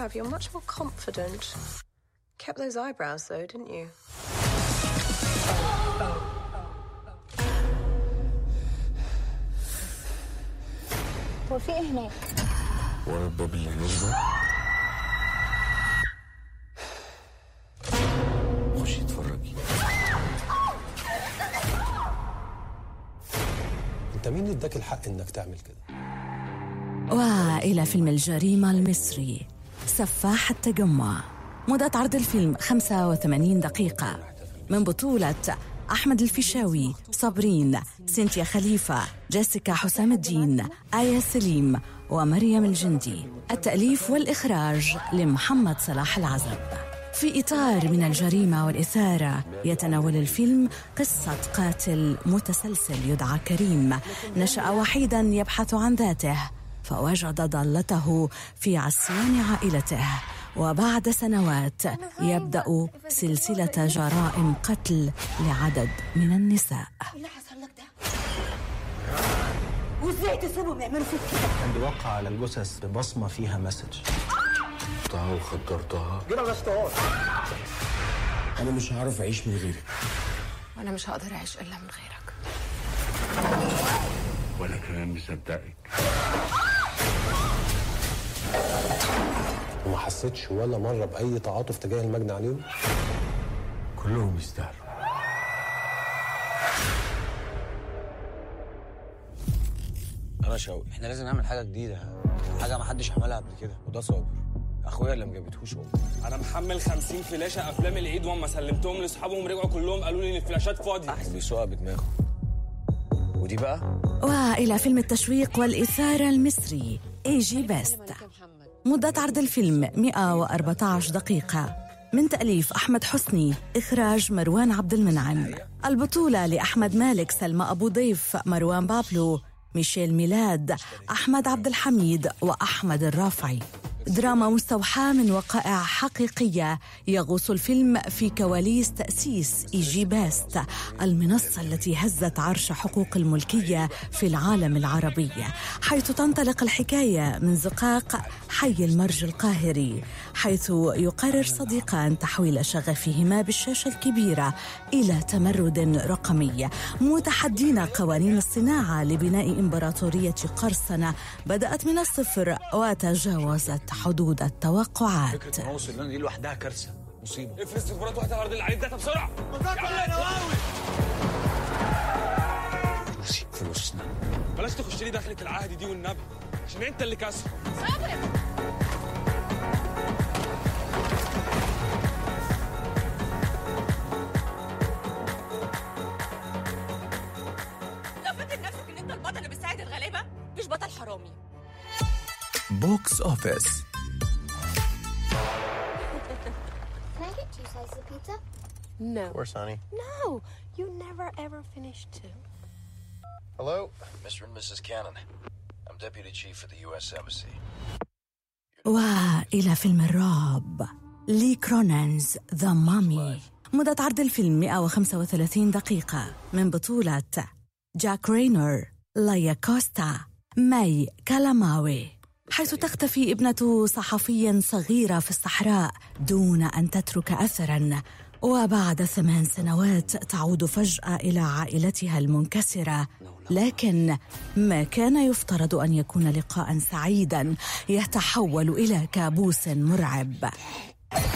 have. You're much more confident. Kept those eyebrows, though, didn't you? هو في ايه هناك؟ ورا الباب اللي هناك ده خشي اتفرجي انت مين اللي اداك الحق انك تعمل كده وإلى فيلم الجريمة المصري سفاح التجمع مدة عرض الفيلم 85 دقيقة من بطولة أحمد الفيشاوي صابرين سينتيا خليفة جيسيكا حسام الدين آية سليم ومريم الجندي التأليف والإخراج لمحمد صلاح العزب في إطار من الجريمة والإثارة يتناول الفيلم قصة قاتل متسلسل يدعى كريم نشأ وحيدا يبحث عن ذاته فوجد ضالته في عصيان عائلته وبعد سنوات يبدأ سلسلة جرائم قتل لعدد من النساء اللي حصل لك ده وازاي تسيبهم يعملوا فيك كده؟ عندي وقع على الجثث ببصمة فيها مسج خدتها وخدرتها انا مش هعرف اعيش من غيرك وأنا مش هقدر أعيش إلا من غيرك وانا كمان مصدقك وما حسيتش ولا مره باي تعاطف تجاه المجني عليهم كلهم يستاهلوا انا شوقي احنا لازم نعمل حاجه جديده حاجه ما حدش عملها قبل كده وده صابر اخويا اللي ما جابتهوش هو انا محمل 50 فلاشه افلام العيد واما سلمتهم لاصحابهم رجعوا كلهم قالوا لي ان الفلاشات فاضيه بيسوقها بدماغه ودي بقى وإلى فيلم التشويق والإثارة المصري إيجي بيست مدة عرض الفيلم 114 دقيقة من تأليف أحمد حسني إخراج مروان عبد المنعم البطولة لأحمد مالك سلمى أبو ضيف مروان بابلو ميشيل ميلاد أحمد عبد الحميد وأحمد الرافعي دراما مستوحاة من وقائع حقيقية يغوص الفيلم في كواليس تأسيس إيجي باست المنصة التي هزت عرش حقوق الملكية في العالم العربي حيث تنطلق الحكاية من زقاق حي المرج القاهري حيث يقرر صديقان تحويل شغفهما بالشاشة الكبيرة إلى تمرد رقمي متحدين قوانين الصناعة لبناء إمبراطورية قرصنة بدأت من الصفر وتجاوزت حدود التوقعات فكره ان هو وصل لنا دي لوحدها كارثه مصيبه افرز استخبارات واحده على ارض العريض ده بسرعه فلوسي فلوسنا بلاش تخش لي دخلة العهد دي والنبي عشان انت اللي كسر لو فاكر نفسك ان انت البطل اللي بتساعد الغلابه مش بطل حرامي بوكس اوفيس Can I get two slices of pizza? No. Of course, honey. No, you never ever finish two. Hello? Mr. and Mrs. Cannon I'm Deputy Chief for the U.S. Embassy وإلى فيلم الرعب لي كرونانز ذا مامي مدة عرض الفيلم 135 دقيقة من بطولة جاك رينور لايا كوستا ماي كالاماوي حيث تختفي ابنة صحفي صغيرة في الصحراء دون أن تترك أثراً وبعد ثمان سنوات تعود فجأة إلى عائلتها المنكسرة لكن ما كان يفترض أن يكون لقاء سعيدا يتحول إلى كابوس مرعب